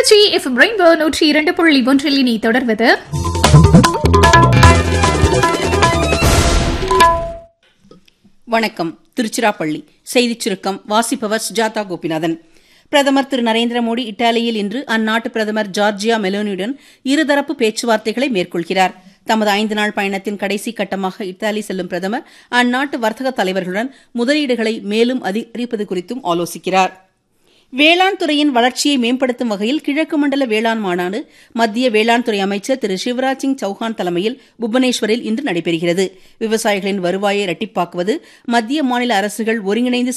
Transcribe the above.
Trichy F rainbow நூற்றி இரண்டு புள்ளி ஒன்றில் இனி தொடர்வது வணக்கம் திருச்சிராப்பள்ளி செய்திச் சுருக்கம் வாசிப்பவர் சுஜாதா கோபிநாதன் பிரதமர் திரு நரேந்திர மோடி இத்தாலியில் இன்று அந்நாட்டு பிரதமர் ஜார்ஜியா மெலோனியுடன் இருதரப்பு பேச்சுவார்த்தைகளை மேற்கொள்கிறார் தமது ஐந்து நாள் பயணத்தின் கடைசி கட்டமாக இத்தாலி செல்லும் பிரதமர் அந்நாட்டு வர்த்தக தலைவர்களுடன் முதலீடுகளை மேலும் அதிகரிப்பது குறித்தும் ஆலோசிக்கிறார் வேளாண் துறையின் வளர்ச்சியை மேம்படுத்தும் வகையில் கிழக்கு மண்டல வேளாண் மாநாடு மத்திய வேளாண் துறை அமைச்சர் திரு சிவராஜ் சிங் சௌஹான் தலைமையில் புவனேஸ்வரில் இன்று நடைபெறுகிறது விவசாயிகளின் வருவாயை இரட்டிப்பாக்குவது மத்திய மாநில அரசுகள் ஒருங்கிணைந்து